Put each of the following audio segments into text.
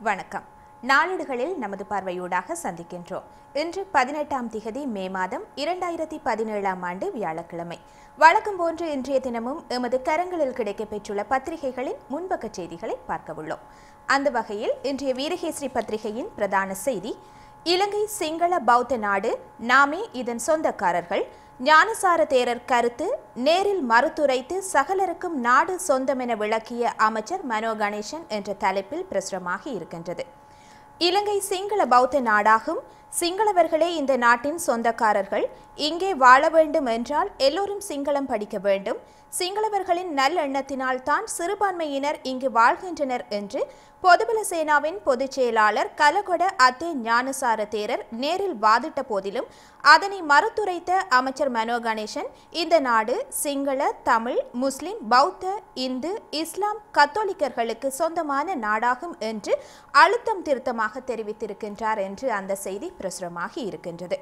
வணக்கம் நாளிடுகளில் நமது பார்வையூடாக சந்திக்கின்றோம் இன்று பதினெட்டாம் திகதி மே மாதம் இரண்டாயிரத்தி பதினேழாம் ஆண்டு வியாழக்கிழமை வழக்கம் போன்று இன்றைய தினமும் எமது கரங்களில் கிடைக்கப்பெற்றுள்ள பத்திரிகைகளின் முன்பக்க செய்திகளை பார்க்க உள்ளோம் அந்த வகையில் இன்றைய வீரகேசரி பத்திரிகையின் பிரதான செய்தி இலங்கை சிங்கள பௌத்த நாடு நாமே இதன் சொந்தக்காரர்கள் ஞானசார தேரர் கருத்து நேரில் மறுத்துரைத்து சகலருக்கும் நாடு சொந்தமென விளக்கிய அமைச்சர் மனோ கணேசன் என்ற தலைப்பில் பிரசுரமாகி இருக்கின்றது இலங்கை சிங்கள பௌத்த நாடாகும் சிங்களவர்களே இந்த நாட்டின் சொந்தக்காரர்கள் இங்கே வாழ வேண்டும் என்றால் எல்லோரும் சிங்களம் படிக்க வேண்டும் சிங்களவர்களின் நல்லெண்ணத்தினால் தான் சிறுபான்மையினர் இங்கு வாழ்கின்றனர் என்று பொதுபல சேனாவின் பொதுச் செயலாளர் கலகொட அத்தே ஞானசார தேரர் நேரில் வாதிட்ட போதிலும் அதனை மறுத்துரைத்த அமைச்சர் மனோ கணேசன் இந்த நாடு சிங்கள தமிழ் முஸ்லிம் பௌத்த இந்து இஸ்லாம் கத்தோலிக்கர்களுக்கு சொந்தமான நாடாகும் என்று அழுத்தம் திருத்தமாக தெரிவித்திருக்கின்றார் என்று அந்த செய்தி பிரசுரமாகி இருக்கின்றது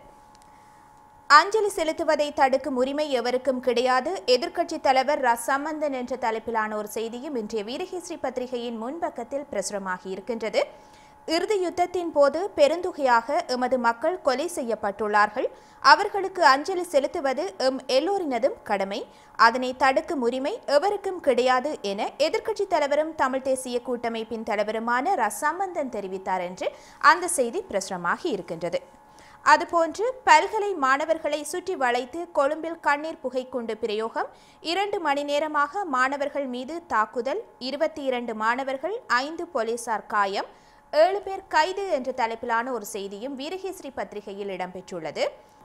அஞ்சலி செலுத்துவதை தடுக்கும் உரிமை எவருக்கும் கிடையாது எதிர்க்கட்சித் தலைவர் ர சம்பந்தன் என்ற தலைப்பிலான ஒரு செய்தியும் இன்றைய வீரகேசரி பத்திரிகையின் முன்பக்கத்தில் பிரசுரமாகி இருக்கின்றது இறுதி யுத்தத்தின் போது பெருந்தொகையாக எமது மக்கள் கொலை செய்யப்பட்டுள்ளார்கள் அவர்களுக்கு அஞ்சலி செலுத்துவது எம் எல்லோரினதும் கடமை அதனை தடுக்கும் உரிமை எவருக்கும் கிடையாது என எதிர்க்கட்சித் தலைவரும் தமிழ் தேசிய கூட்டமைப்பின் தலைவருமான ர சம்பந்தன் தெரிவித்தார் என்று அந்த செய்தி பிரசுரமாகி இருக்கின்றது அதுபோன்று பல்கலை மாணவர்களை சுற்றி வளைத்து கொழும்பில் கண்ணீர் புகை குண்டு பிரயோகம் இரண்டு மணி நேரமாக மாணவர்கள் மீது தாக்குதல் இருபத்தி இரண்டு மாணவர்கள் ஐந்து போலீசார் காயம் ஏழு பேர் கைது என்ற தலைப்பிலான ஒரு செய்தியும் வீரகேசரி பத்திரிகையில் இடம்பெற்றுள்ளது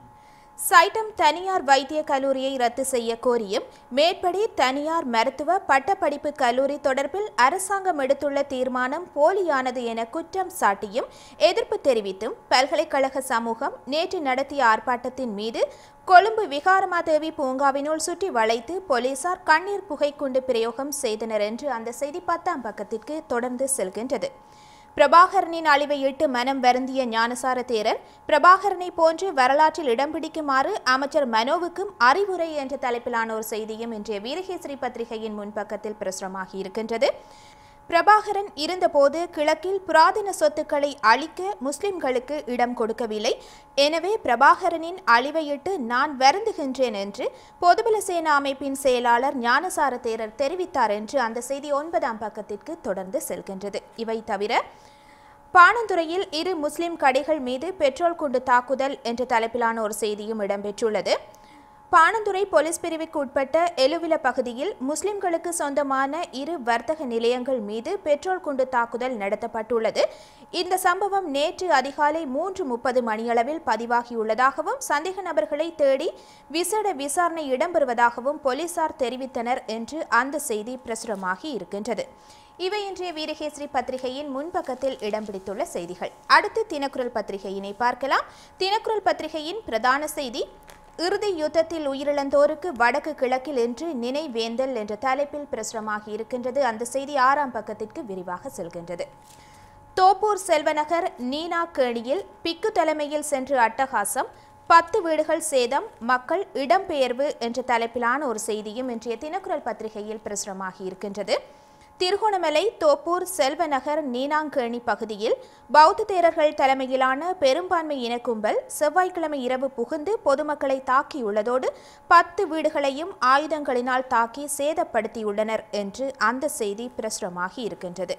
சைட்டம் தனியார் வைத்திய கல்லூரியை ரத்து செய்ய கோரியும் மேற்படி தனியார் மருத்துவ பட்டப்படிப்பு கல்லூரி தொடர்பில் அரசாங்கம் எடுத்துள்ள தீர்மானம் போலியானது என குற்றம் சாட்டியும் எதிர்ப்பு தெரிவித்தும் பல்கலைக்கழக சமூகம் நேற்று நடத்திய ஆர்ப்பாட்டத்தின் மீது கொழும்பு விகாரமாதேவி பூங்காவினுள் சுற்றி வளைத்து போலீசார் கண்ணீர் புகைக்குண்டு பிரயோகம் செய்தனர் என்று அந்த செய்தி பத்தாம் பக்கத்திற்கு தொடர்ந்து செல்கின்றது பிரபாகரனின் அழிவையிட்டு மனம் வருந்திய ஞானசார தேரர் பிரபாகரனை போன்று வரலாற்றில் இடம் பிடிக்குமாறு அமைச்சர் மனோவுக்கும் அறிவுரை என்ற தலைப்பிலான ஒரு செய்தியும் இன்றைய வீரகேசரி பத்திரிகையின் முன்பக்கத்தில் பிரசுரமாகி இருக்கின்றது பிரபாகரன் இருந்தபோது கிழக்கில் புராதன சொத்துக்களை அழிக்க முஸ்லிம்களுக்கு இடம் கொடுக்கவில்லை எனவே பிரபாகரனின் அழிவையிட்டு நான் வருந்துகின்றேன் என்று பொதுபல சேனா அமைப்பின் செயலாளர் ஞானசார தேரர் தெரிவித்தார் என்று அந்த செய்தி ஒன்பதாம் பக்கத்திற்கு தொடர்ந்து செல்கின்றது இவை தவிர பாணந்துறையில் இரு முஸ்லிம் கடைகள் மீது பெட்ரோல் குண்டு தாக்குதல் என்ற தலைப்பிலான ஒரு செய்தியும் இடம்பெற்றுள்ளது பாணந்துறை போலீஸ் பிரிவுக்கு உட்பட்ட எலுவில பகுதியில் முஸ்லிம்களுக்கு சொந்தமான இரு வர்த்தக நிலையங்கள் மீது பெட்ரோல் குண்டு தாக்குதல் நடத்தப்பட்டுள்ளது இந்த சம்பவம் நேற்று அதிகாலை மூன்று முப்பது மணியளவில் பதிவாகியுள்ளதாகவும் சந்தேக நபர்களை தேடி விசேட விசாரணை இடம்பெறுவதாகவும் போலீசார் தெரிவித்தனர் என்று அந்த செய்தி பிரசுரமாகி இருக்கின்றது இவை இன்றைய வீரகேசரி பத்திரிகையின் முன்பக்கத்தில் இடம் பிடித்துள்ள செய்திகள் அடுத்து தினக்குரல் பத்திரிகையினை பார்க்கலாம் தினக்குரல் பத்திரிகையின் பிரதான செய்தி இறுதி யுத்தத்தில் உயிரிழந்தோருக்கு வடக்கு கிழக்கில் என்று நினைவேந்தல் என்ற தலைப்பில் பிரசுரமாகி இருக்கின்றது அந்த செய்தி ஆறாம் பக்கத்திற்கு விரிவாக செல்கின்றது தோப்பூர் செல்வநகர் நீனா கேணியில் பிக்கு தலைமையில் சென்று அட்டகாசம் பத்து வீடுகள் சேதம் மக்கள் இடம்பெயர்வு என்ற தலைப்பிலான ஒரு செய்தியும் இன்றைய தினக்குரல் பத்திரிகையில் பிரசுரமாகி இருக்கின்றது திருகோணமலை தோப்பூர் செல்வநகர் நீனாங்கேணி பகுதியில் பௌத்த தேரர்கள் தலைமையிலான பெரும்பான்மை இனக்கும்பல் செவ்வாய்க்கிழமை இரவு புகுந்து பொதுமக்களை தாக்கியுள்ளதோடு பத்து வீடுகளையும் ஆயுதங்களினால் தாக்கி சேதப்படுத்தியுள்ளனர் என்று அந்த செய்தி பிரசுரமாகி இருக்கின்றது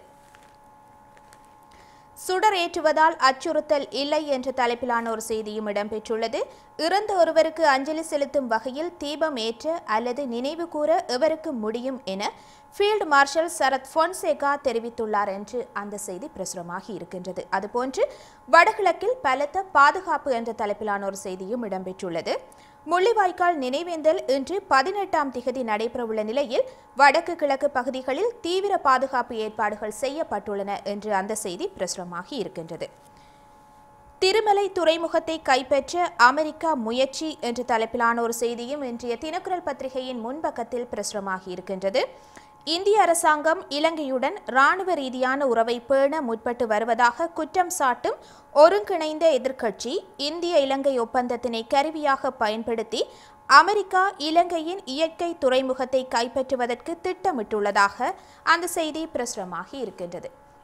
சுடர் ஏற்றுவதால் அச்சுறுத்தல் இல்லை என்ற தலைப்பிலான ஒரு செய்தியும் இடம்பெற்றுள்ளது இறந்த ஒருவருக்கு அஞ்சலி செலுத்தும் வகையில் தீபம் ஏற்ற அல்லது நினைவு கூற எவருக்கு முடியும் என ஃபீல்டு மார்ஷல் சரத் பொன்சேகா தெரிவித்துள்ளார் என்று அந்த செய்தி பிரசுரமாகி இருக்கின்றது அதுபோன்று வடகிழக்கில் பலத்த பாதுகாப்பு என்ற தலைப்பிலான ஒரு செய்தியும் இடம்பெற்றுள்ளது முள்ளிவாய்க்கால் நினைவேந்தல் இன்று பதினெட்டாம் திகதி நடைபெறவுள்ள நிலையில் வடக்கு கிழக்கு பகுதிகளில் தீவிர பாதுகாப்பு ஏற்பாடுகள் செய்யப்பட்டுள்ளன என்று அந்த செய்தி பிரசுரமாகி இருக்கின்றது திருமலை துறைமுகத்தை கைப்பற்ற அமெரிக்கா முயற்சி என்ற தலைப்பிலான ஒரு செய்தியும் இன்றைய தினக்குரல் பத்திரிகையின் முன்பக்கத்தில் பிரசுரமாகி இருக்கின்றது இந்திய அரசாங்கம் இலங்கையுடன் இராணுவ ரீதியான உறவை பேண முற்பட்டு வருவதாக குற்றம் சாட்டும் ஒருங்கிணைந்த எதிர்க்கட்சி இந்திய இலங்கை ஒப்பந்தத்தினை கருவியாக பயன்படுத்தி அமெரிக்கா இலங்கையின் இயற்கை துறைமுகத்தை கைப்பற்றுவதற்கு திட்டமிட்டுள்ளதாக அந்த செய்தி பிரசுரமாகி இருக்கின்றது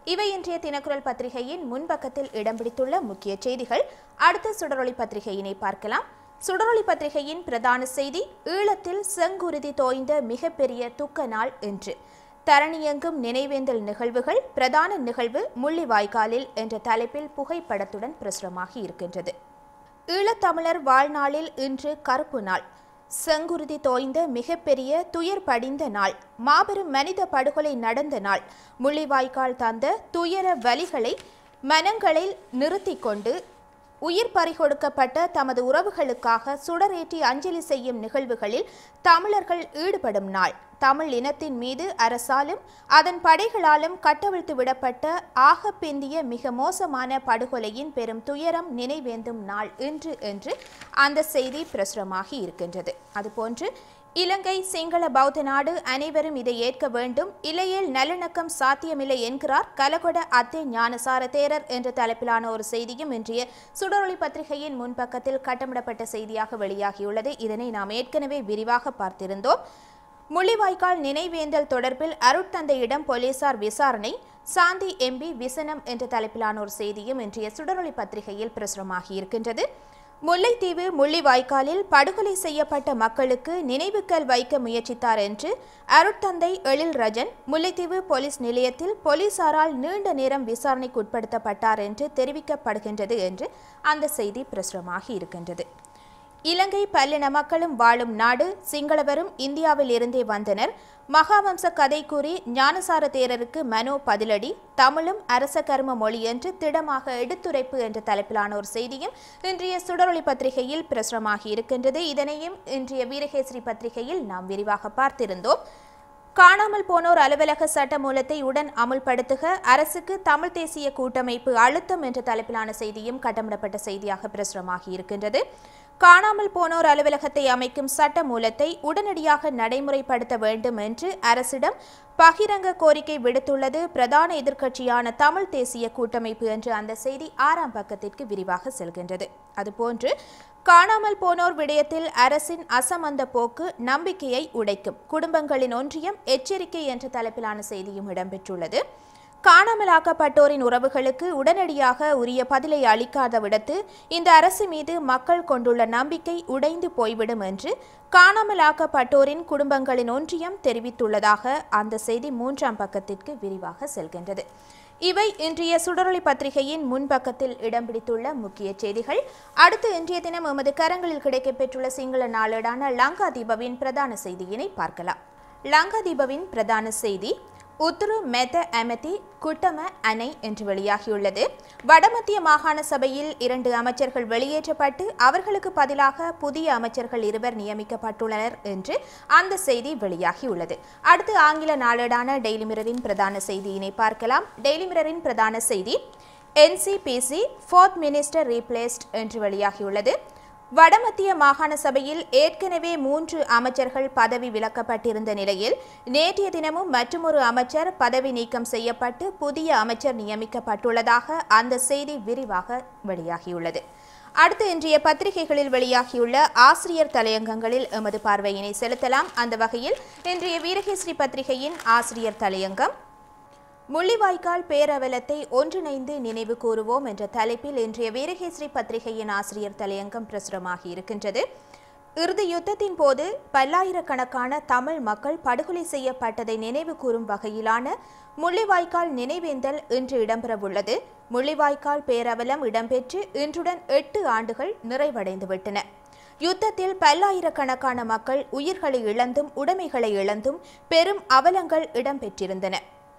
இவை இன்றைய தினக்குரல் பத்திரிகையின் முன்பக்கத்தில் இடம் பிடித்துள்ள முக்கிய செய்திகள் அடுத்த சுடரொளி பத்திரிகையினை பார்க்கலாம் சுடரொளி பத்திரிகையின் பிரதான செய்தி ஈழத்தில் செங்குருதி தோய்ந்த மிகப்பெரிய துக்க நாள் என்று தரணியெங்கும் நினைவேந்தல் நிகழ்வுகள் பிரதான நிகழ்வு முள்ளிவாய்க்காலில் என்ற தலைப்பில் புகைப்படத்துடன் பிரசுரமாகி இருக்கின்றது ஈழத்தமிழர் வாழ்நாளில் இன்று கருப்பு நாள் செங்குருதி தோய்ந்த மிகப்பெரிய துயர் படிந்த நாள் மாபெரும் மனித படுகொலை நடந்த நாள் முள்ளிவாய்க்கால் தந்த துயர வலிகளை மனங்களில் நிறுத்திக் கொண்டு உயிர் பறிகொடுக்கப்பட்ட தமது உறவுகளுக்காக சுடரேற்றி அஞ்சலி செய்யும் நிகழ்வுகளில் தமிழர்கள் ஈடுபடும் நாள் தமிழ் இனத்தின் மீது அரசாலும் அதன் படைகளாலும் கட்டவிழ்த்து விடப்பட்ட ஆக பிந்திய மிக மோசமான படுகொலையின் பெரும் துயரம் நினைவேந்தும் நாள் இன்று என்று அந்த செய்தி பிரசுரமாகி இருக்கின்றது அதுபோன்று இலங்கை சிங்கள பௌத்த நாடு அனைவரும் இதை ஏற்க வேண்டும் இல்லையேல் நல்லிணக்கம் சாத்தியமில்லை என்கிறார் கலகொட அத்தே ஞானசார தேரர் என்ற தலைப்பிலான ஒரு செய்தியும் இன்றைய சுடரொளி பத்திரிகையின் முன்பக்கத்தில் கட்டமிடப்பட்ட செய்தியாக வெளியாகியுள்ளது இதனை நாம் ஏற்கனவே விரிவாக பார்த்திருந்தோம் முள்ளிவாய்க்கால் நினைவேந்தல் தொடர்பில் அருட்தந்தையிடம் போலீசார் விசாரணை சாந்தி எம்பி விசனம் என்ற தலைப்பிலான ஒரு செய்தியும் இன்றைய சுடரொளி பத்திரிகையில் பிரசுரமாகி இருக்கின்றது முல்லைத்தீவு முள்ளிவாய்க்காலில் படுகொலை செய்யப்பட்ட மக்களுக்கு நினைவுக்கல் வைக்க முயற்சித்தார் என்று அருட்தந்தை எழில் ரஜன் முல்லைத்தீவு போலீஸ் நிலையத்தில் போலீசாரால் நீண்ட நேரம் விசாரணைக்கு உட்படுத்தப்பட்டார் என்று தெரிவிக்கப்படுகின்றது என்று அந்த செய்தி பிரசுரமாகி இருக்கின்றது இலங்கை பல்லின மக்களும் வாழும் நாடு சிங்களவரும் இந்தியாவில் இருந்தே வந்தனர் மகாவம்ச கதை கூறி ஞானசார தேரருக்கு மனோ பதிலடி தமிழும் அரச கர்ம மொழி என்று திடமாக எடுத்துரைப்பு என்ற தலைப்பிலான ஒரு செய்தியும் இன்றைய சுடரொளி பத்திரிகையில் பிரசுரமாகி இருக்கின்றது இதனையும் இன்றைய வீரகேசரி பத்திரிகையில் நாம் விரிவாக பார்த்திருந்தோம் காணாமல் போனோர் அலுவலக சட்ட மூலத்தை உடன் அமுல்படுத்துக அரசுக்கு தமிழ் தேசிய கூட்டமைப்பு அழுத்தம் என்ற தலைப்பிலான செய்தியும் கட்டமிடப்பட்ட செய்தியாக பிரசுரமாகி இருக்கின்றது காணாமல் போனோர் அலுவலகத்தை அமைக்கும் சட்ட மூலத்தை உடனடியாக நடைமுறைப்படுத்த வேண்டும் என்று அரசிடம் பகிரங்க கோரிக்கை விடுத்துள்ளது பிரதான எதிர்க்கட்சியான தமிழ் தேசிய கூட்டமைப்பு என்று அந்த செய்தி ஆறாம் பக்கத்திற்கு விரிவாக செல்கின்றது அதுபோன்று காணாமல் போனோர் விடயத்தில் அரசின் அசமந்த போக்கு நம்பிக்கையை உடைக்கும் குடும்பங்களின் ஒன்றியம் எச்சரிக்கை என்ற தலைப்பிலான செய்தியும் இடம்பெற்றுள்ளது காணாமலாக்கப்பட்டோரின் உறவுகளுக்கு உடனடியாக உரிய பதிலை அளிக்காத விடத்து இந்த அரசு மீது மக்கள் கொண்டுள்ள நம்பிக்கை உடைந்து போய்விடும் என்று காணாமலாக்கப்பட்டோரின் குடும்பங்களின் ஒன்றியம் தெரிவித்துள்ளதாக அந்த செய்தி மூன்றாம் பக்கத்திற்கு விரிவாக செல்கின்றது இவை இன்றைய சுடரொளி பத்திரிகையின் முன்பக்கத்தில் இடம் பிடித்துள்ள முக்கிய செய்திகள் அடுத்து இன்றைய தினம் எமது கரங்களில் கிடைக்கப்பெற்றுள்ள சிங்கள நாளேடான லங்கா தீபவின் பிரதான செய்தியினை பார்க்கலாம் லங்கா தீபவின் பிரதான செய்தி உத்துரு மெத அமதி குட்டம அணை என்று வெளியாகியுள்ளது வடமத்திய மாகாண சபையில் இரண்டு அமைச்சர்கள் வெளியேற்றப்பட்டு அவர்களுக்கு பதிலாக புதிய அமைச்சர்கள் இருவர் நியமிக்கப்பட்டுள்ளனர் என்று அந்த செய்தி வெளியாகியுள்ளது அடுத்து ஆங்கில நாளேடான டெய்லி மிரரின் பிரதான செய்தியினை பார்க்கலாம் டெய்லி மிரரின் பிரதான செய்தி என்சிபிசி ஃபோர்த் மினிஸ்டர் ரீப்ளேஸ்ட் என்று வெளியாகியுள்ளது வடமத்திய மாகாண சபையில் ஏற்கனவே மூன்று அமைச்சர்கள் பதவி விலக்கப்பட்டிருந்த நிலையில் நேற்றைய தினமும் மற்றொரு அமைச்சர் பதவி நீக்கம் செய்யப்பட்டு புதிய அமைச்சர் நியமிக்கப்பட்டுள்ளதாக அந்த செய்தி விரிவாக வெளியாகியுள்ளது அடுத்து இன்றைய பத்திரிகைகளில் வெளியாகியுள்ள ஆசிரியர் தலையங்கங்களில் எமது பார்வையினை செலுத்தலாம் அந்த வகையில் இன்றைய வீரகேசரி பத்திரிகையின் ஆசிரியர் தலையங்கம் முள்ளிவாய்க்கால் பேரவலத்தை ஒன்றிணைந்து நினைவு கூறுவோம் என்ற தலைப்பில் இன்றைய வீரகேசரி பத்திரிகையின் ஆசிரியர் தலையங்கம் பிரசுரமாகி இருக்கின்றது இறுதி யுத்தத்தின் போது பல்லாயிரக்கணக்கான தமிழ் மக்கள் படுகொலை செய்யப்பட்டதை நினைவு கூறும் வகையிலான முள்ளிவாய்க்கால் நினைவேந்தல் இன்று இடம்பெறவுள்ளது முள்ளிவாய்க்கால் பேரவலம் இடம்பெற்று இன்றுடன் எட்டு ஆண்டுகள் நிறைவடைந்துவிட்டன யுத்தத்தில் பல்லாயிரக்கணக்கான மக்கள் உயிர்களை இழந்தும் உடைமைகளை இழந்தும் பெரும் அவலங்கள் இடம்பெற்றிருந்தன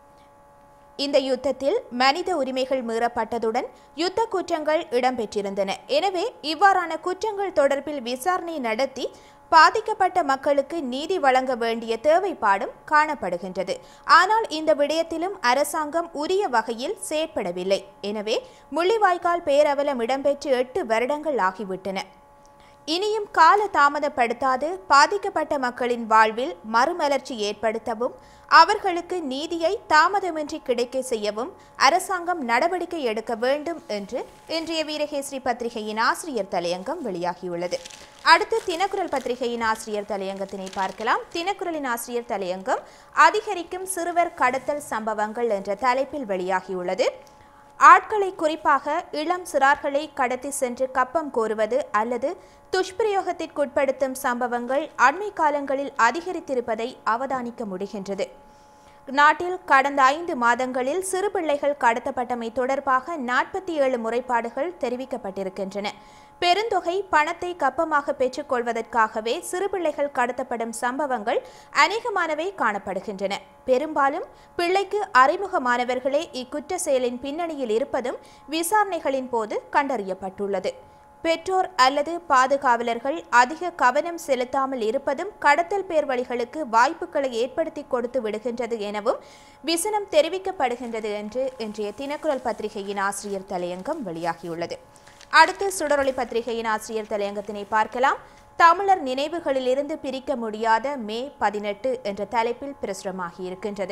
இந்த யுத்தத்தில் மனித உரிமைகள் மீறப்பட்டதுடன் யுத்த குற்றங்கள் இடம்பெற்றிருந்தன எனவே இவ்வாறான குற்றங்கள் தொடர்பில் விசாரணை நடத்தி பாதிக்கப்பட்ட மக்களுக்கு நீதி வழங்க வேண்டிய தேவைப்பாடும் காணப்படுகின்றது ஆனால் இந்த விடயத்திலும் அரசாங்கம் உரிய வகையில் செயற்படவில்லை எனவே முள்ளிவாய்க்கால் பேரவலம் இடம்பெற்று எட்டு வருடங்கள் ஆகிவிட்டன இனியும் கால தாமதப்படுத்தாது பாதிக்கப்பட்ட மக்களின் வாழ்வில் மறுமலர்ச்சி ஏற்படுத்தவும் அவர்களுக்கு நீதியை தாமதமின்றி கிடைக்க செய்யவும் அரசாங்கம் நடவடிக்கை எடுக்க வேண்டும் என்று இன்றைய வீரகேசரி பத்திரிகையின் ஆசிரியர் தலையங்கம் வெளியாகியுள்ளது அடுத்து தினக்குரல் பத்திரிகையின் ஆசிரியர் தலையங்கத்தினை பார்க்கலாம் தினக்குரலின் ஆசிரியர் தலையங்கம் அதிகரிக்கும் சிறுவர் கடத்தல் சம்பவங்கள் என்ற தலைப்பில் வெளியாகியுள்ளது ஆட்களை குறிப்பாக இளம் சிறார்களை கடத்தி சென்று கப்பம் கோருவது அல்லது துஷ்பிரயோகத்திற்குட்படுத்தும் சம்பவங்கள் அண்மை காலங்களில் அதிகரித்திருப்பதை அவதானிக்க முடிகின்றது நாட்டில் கடந்த ஐந்து மாதங்களில் சிறு பிள்ளைகள் கடத்தப்பட்டமை தொடர்பாக நாற்பத்தி ஏழு முறைப்பாடுகள் தெரிவிக்கப்பட்டிருக்கின்றன பெருந்தொகை பணத்தை கப்பமாக பெற்றுக்கொள்வதற்காகவே சிறு பிள்ளைகள் கடத்தப்படும் சம்பவங்கள் அநேகமானவை காணப்படுகின்றன பெரும்பாலும் பிள்ளைக்கு அறிமுகமானவர்களே இக்குற்ற செயலின் பின்னணியில் இருப்பதும் விசாரணைகளின் போது கண்டறியப்பட்டுள்ளது பெற்றோர் அல்லது பாதுகாவலர்கள் அதிக கவனம் செலுத்தாமல் இருப்பதும் கடத்தல் பேர் வழிகளுக்கு வாய்ப்புகளை ஏற்படுத்தி கொடுத்து விடுகின்றது எனவும் விசனம் தெரிவிக்கப்படுகின்றது என்று இன்றைய தினக்குரல் பத்திரிகையின் ஆசிரியர் தலையங்கம் வெளியாகியுள்ளது அடுத்து சுடரொளி பத்திரிகையின் ஆசிரியர் தலையங்கத்தினை பார்க்கலாம் தமிழர் நினைவுகளிலிருந்து பிரிக்க முடியாத மே பதினெட்டு என்ற தலைப்பில் பிரசுரமாகி இருக்கின்றது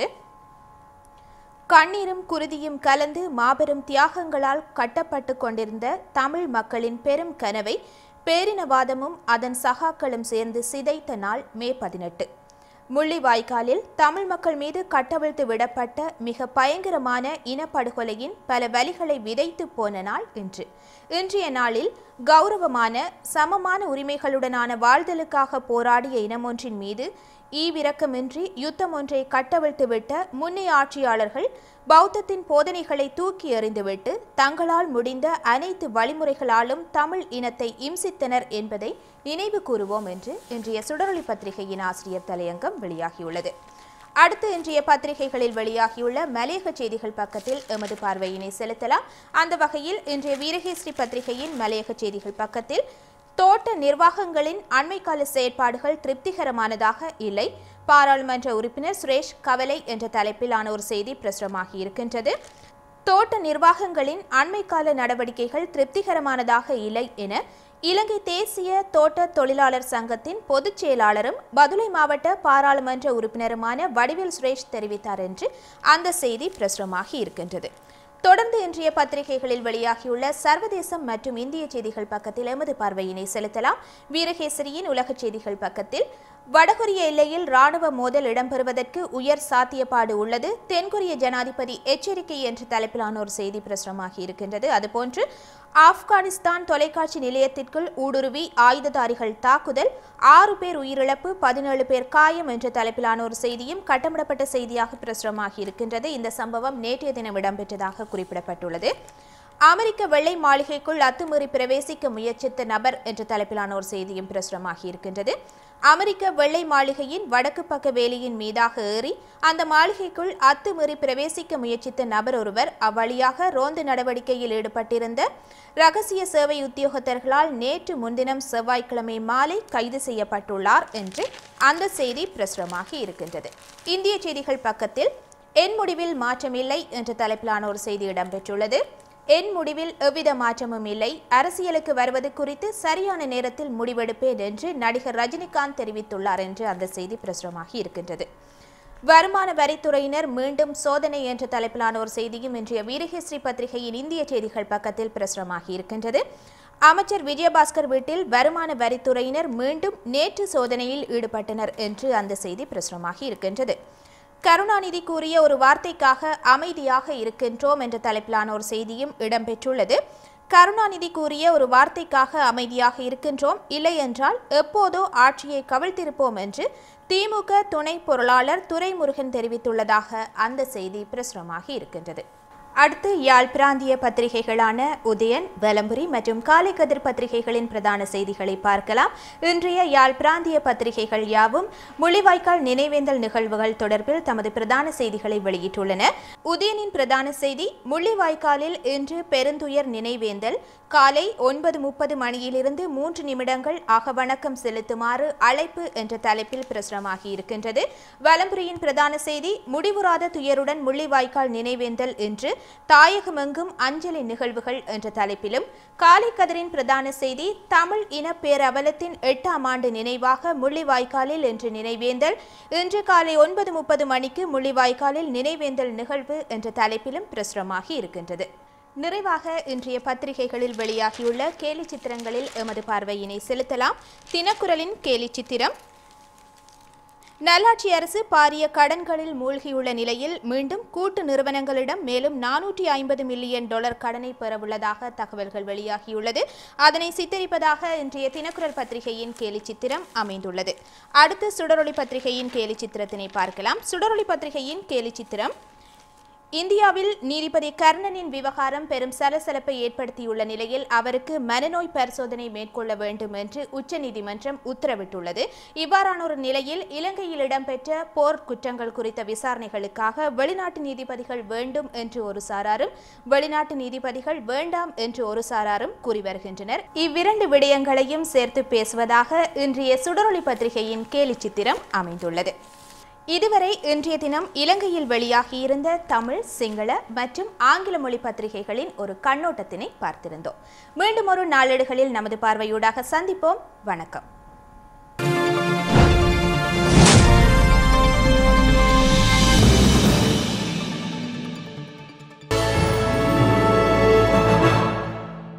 கண்ணீரும் குருதியும் கலந்து மாபெரும் தியாகங்களால் கட்டப்பட்டு கொண்டிருந்த தமிழ் மக்களின் பெரும் கனவை பேரினவாதமும் அதன் சகாக்களும் சேர்ந்து சிதைத்த நாள் மே பதினெட்டு முள்ளிவாய்க்காலில் தமிழ் மக்கள் மீது கட்டவிழ்த்து விடப்பட்ட மிக பயங்கரமான இனப்படுகொலையின் பல வலிகளை விதைத்து போன நாள் இன்று இன்றைய நாளில் கௌரவமான சமமான உரிமைகளுடனான வாழ்தலுக்காக போராடிய இனமொன்றின் மீது ஈவிரக்கமின்றி யுத்தம் ஒன்றை கட்டவிழ்த்துவிட்ட முன்னைய ஆட்சியாளர்கள் பௌத்தத்தின் போதனைகளை தூக்கி எறிந்துவிட்டு தங்களால் முடிந்த அனைத்து வழிமுறைகளாலும் தமிழ் இனத்தை இம்சித்தனர் என்பதை நினைவு கூறுவோம் என்று இன்றைய சுடரொளி பத்திரிகையின் ஆசிரியர் தலையங்கம் வெளியாகியுள்ளது அடுத்து இன்றைய பத்திரிகைகளில் வெளியாகியுள்ள மலையக செய்திகள் பக்கத்தில் எமது பார்வையினை செலுத்தலாம் அந்த வகையில் இன்றைய வீரகேஸ்ரீ பத்திரிகையின் மலையக செய்திகள் பக்கத்தில் தோட்ட நிர்வாகங்களின் அண்மைக்கால செயற்பாடுகள் திருப்திகரமானதாக இல்லை பாராளுமன்ற உறுப்பினர் சுரேஷ் கவலை என்ற தலைப்பிலான ஒரு செய்தி பிரசுரமாகி இருக்கின்றது தோட்ட நிர்வாகங்களின் அண்மைக்கால நடவடிக்கைகள் திருப்திகரமானதாக இல்லை என இலங்கை தேசிய தோட்ட தொழிலாளர் சங்கத்தின் பொதுச் செயலாளரும் பதுளை மாவட்ட பாராளுமன்ற உறுப்பினருமான வடிவேல் சுரேஷ் தெரிவித்தார் என்று அந்த செய்தி பிரசுரமாகி இருக்கின்றது தொடர்ந்து இன்றைய பத்திரிகைகளில் வெளியாகியுள்ள சர்வதேசம் மற்றும் இந்திய செய்திகள் பக்கத்தில் எமது பார்வையினை செலுத்தலாம் வீரகேசரியின் உலகச் செய்திகள் பக்கத்தில் வடகொரிய எல்லையில் ராணுவ மோதல் இடம்பெறுவதற்கு உயர் சாத்தியப்பாடு உள்ளது தென்கொரிய ஜனாதிபதி எச்சரிக்கை என்ற தலைப்பிலான ஒரு செய்தி பிரசுரமாகி இருக்கின்றது அதுபோன்று ஆப்கானிஸ்தான் தொலைக்காட்சி நிலையத்திற்குள் ஊடுருவி ஆயுததாரிகள் தாக்குதல் ஆறு பேர் உயிரிழப்பு பதினேழு பேர் காயம் என்ற தலைப்பிலான ஒரு செய்தியும் கட்டமிடப்பட்ட செய்தியாக பிரசுரமாகி இருக்கின்றது இந்த சம்பவம் நேற்றைய தினம் இடம்பெற்றதாக குறிப்பிடப்பட்டுள்ளது அமெரிக்க வெள்ளை மாளிகைக்குள் அத்துமீறி பிரவேசிக்க முயற்சித்த நபர் என்ற தலைப்பிலான ஒரு செய்தியும் பிரசுரமாகி இருக்கின்றது அமெரிக்க வெள்ளை மாளிகையின் வடக்கு பக்க வேலியின் மீதாக ஏறி அந்த மாளிகைக்குள் அத்துமீறி பிரவேசிக்க முயற்சித்த நபர் ஒருவர் அவ்வழியாக ரோந்து நடவடிக்கையில் ஈடுபட்டிருந்த ரகசிய சேவை உத்தியோகத்தர்களால் நேற்று முன்தினம் செவ்வாய்க்கிழமை மாலை கைது செய்யப்பட்டுள்ளார் என்று அந்த செய்தி பிரசுரமாகி இருக்கின்றது இந்திய செய்திகள் பக்கத்தில் என் முடிவில் மாற்றமில்லை என்ற தலைப்பிலான ஒரு செய்தி இடம்பெற்றுள்ளது என் முடிவில் எவ்வித மாற்றமும் இல்லை அரசியலுக்கு வருவது குறித்து சரியான நேரத்தில் முடிவெடுப்பேன் என்று நடிகர் ரஜினிகாந்த் தெரிவித்துள்ளார் என்று அந்த செய்தி பிரசுரமாகி இருக்கின்றது வருமான வரித்துறையினர் மீண்டும் சோதனை என்ற தலைப்பிலான ஒரு செய்தியும் இன்றைய வீரகேஸ்ரீ பத்திரிகையின் இந்திய செய்திகள் பக்கத்தில் பிரசுரமாகி இருக்கின்றது அமைச்சர் விஜயபாஸ்கர் வீட்டில் வருமான வரித்துறையினர் மீண்டும் நேற்று சோதனையில் ஈடுபட்டனர் என்று அந்த செய்தி பிரசுரமாகி இருக்கின்றது கருணாநிதி கூறிய ஒரு வார்த்தைக்காக அமைதியாக இருக்கின்றோம் என்ற தலைப்பிலான ஒரு செய்தியும் இடம்பெற்றுள்ளது கருணாநிதி கூறிய ஒரு வார்த்தைக்காக அமைதியாக இருக்கின்றோம் இல்லை என்றால் எப்போதோ ஆட்சியை கவிழ்த்திருப்போம் என்று திமுக துணை பொருளாளர் துரைமுருகன் தெரிவித்துள்ளதாக அந்த செய்தி பிரசுரமாகி இருக்கின்றது அடுத்து யாழ் பிராந்திய பத்திரிகைகளான உதயன் வலம்புரி மற்றும் காலை கதிர் பத்திரிகைகளின் பிரதான செய்திகளை பார்க்கலாம் இன்றைய யாழ் பிராந்திய பத்திரிகைகள் யாவும் முள்ளிவாய்க்கால் நினைவேந்தல் நிகழ்வுகள் தொடர்பில் தமது பிரதான செய்திகளை வெளியிட்டுள்ளன உதயனின் பிரதான செய்தி முள்ளிவாய்க்காலில் இன்று பெருந்துயர் நினைவேந்தல் காலை ஒன்பது முப்பது மணியிலிருந்து மூன்று நிமிடங்கள் அகவணக்கம் செலுத்துமாறு அழைப்பு என்ற தலைப்பில் பிரசுரமாகி இருக்கின்றது வலம்புரியின் பிரதான செய்தி முடிவுறாத துயருடன் முள்ளிவாய்க்கால் நினைவேந்தல் என்று தாயகமெங்கும் அஞ்சலி நிகழ்வுகள் என்ற தலைப்பிலும் காலை கதிரின் பிரதான செய்தி தமிழ் இன பேரவலத்தின் எட்டாம் ஆண்டு நினைவாக முள்ளிவாய்க்காலில் இன்று நினைவேந்தல் இன்று காலை ஒன்பது முப்பது மணிக்கு முள்ளிவாய்க்காலில் நினைவேந்தல் நிகழ்வு என்ற தலைப்பிலும் பிரசுரமாகி இருக்கின்றது நிறைவாக இன்றைய பத்திரிகைகளில் வெளியாகியுள்ள கேலி சித்திரங்களில் எமது பார்வையினை செலுத்தலாம் தினக்குரலின் கேலி சித்திரம் நல்லாட்சி அரசு பாரிய கடன்களில் மூழ்கியுள்ள நிலையில் மீண்டும் கூட்டு நிறுவனங்களிடம் மேலும் நானூற்றி ஐம்பது மில்லியன் டாலர் கடனை பெறவுள்ளதாக தகவல்கள் வெளியாகியுள்ளது அதனை சித்தரிப்பதாக இன்றைய தினக்குரல் பத்திரிகையின் கேலி சித்திரம் அமைந்துள்ளது அடுத்து சுடரொளி பத்திரிகையின் கேலி சித்திரத்தினை பார்க்கலாம் சுடரொளி பத்திரிகையின் கேலி சித்திரம் இந்தியாவில் நீதிபதி கர்ணனின் விவகாரம் பெரும் சலசலப்பை ஏற்படுத்தியுள்ள நிலையில் அவருக்கு மனநோய் பரிசோதனை மேற்கொள்ள வேண்டும் என்று உச்சநீதிமன்றம் உத்தரவிட்டுள்ளது இவ்வாறான ஒரு நிலையில் இலங்கையில் இடம்பெற்ற போர் குற்றங்கள் குறித்த விசாரணைகளுக்காக வெளிநாட்டு நீதிபதிகள் வேண்டும் என்று ஒரு சாராரும் வெளிநாட்டு நீதிபதிகள் வேண்டாம் என்று ஒரு சாராரும் கூறி வருகின்றனர் இவ்விரண்டு விடயங்களையும் சேர்த்து பேசுவதாக இன்றைய சுடரொளி பத்திரிகையின் கேலி சித்திரம் அமைந்துள்ளது இதுவரை இன்றைய தினம் இலங்கையில் வெளியாகியிருந்த தமிழ் சிங்கள மற்றும் ஆங்கில மொழி பத்திரிகைகளின் ஒரு கண்ணோட்டத்தினை பார்த்திருந்தோம் மீண்டும் ஒரு நாளேடுகளில் நமது பார்வையூடாக சந்திப்போம் வணக்கம்